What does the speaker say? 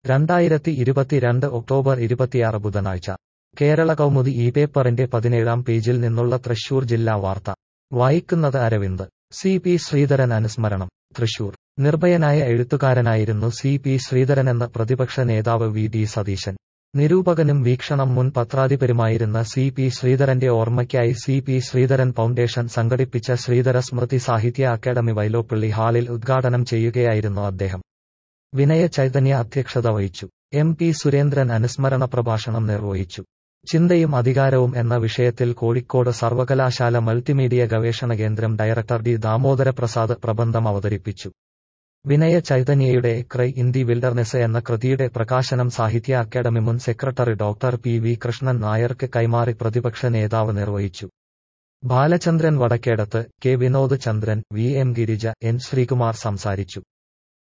രണ്ടായിരത്തി ഇരുപത്തിരണ്ട് ഒക്ടോബർ ഇരുപത്തിയാറ് ബുധനാഴ്ച കേരള കൗമുദി ഈ പേപ്പറിന്റെ പതിനേഴാം പേജിൽ നിന്നുള്ള തൃശൂർ ജില്ലാ വാർത്ത വായിക്കുന്നത് അരവിന്ദ് സി പി ശ്രീധരൻ അനുസ്മരണം തൃശൂർ നിർഭയനായ എഴുത്തുകാരനായിരുന്നു സി പി ശ്രീധരനെന്ന് പ്രതിപക്ഷ നേതാവ് വി ഡി സതീശൻ നിരൂപകനും വീക്ഷണം മുൻ പത്രാധിപരുമായിരുന്ന സി പി ശ്രീധരന്റെ ഓർമ്മയ്ക്കായി സി പി ശ്രീധരൻ ഫൗണ്ടേഷൻ സംഘടിപ്പിച്ച ശ്രീധര സ്മൃതി സാഹിത്യ അക്കാദമി വൈലോപ്പിള്ളി ഹാളിൽ ഉദ്ഘാടനം ചെയ്യുകയായിരുന്നു അദ്ദേഹം വിനയ ചൈതന്യ അധ്യക്ഷത വഹിച്ചു എം പി സുരേന്ദ്രൻ അനുസ്മരണ പ്രഭാഷണം നിർവഹിച്ചു ചിന്തയും അധികാരവും എന്ന വിഷയത്തിൽ കോഴിക്കോട് സർവകലാശാല മൾട്ടിമീഡിയ ഗവേഷണ കേന്ദ്രം ഡയറക്ടർ ഡി ദാമോദര പ്രസാദ് പ്രബന്ധം അവതരിപ്പിച്ചു വിനയ ചൈതന്യയുടെ ക്രൈ ഇൻ ദി വിൽഡർനെസ് എന്ന കൃതിയുടെ പ്രകാശനം സാഹിത്യ അക്കാദമി മുൻ secretary doctor P V Krishnan നായർക്ക് കൈമാറി പ്രതിപക്ഷ നേതാവ് നിർവഹിച്ചു Balachandran Vadakkedath K Vinod Chandran V M Girija N Sreekumar സംസാരിച്ചു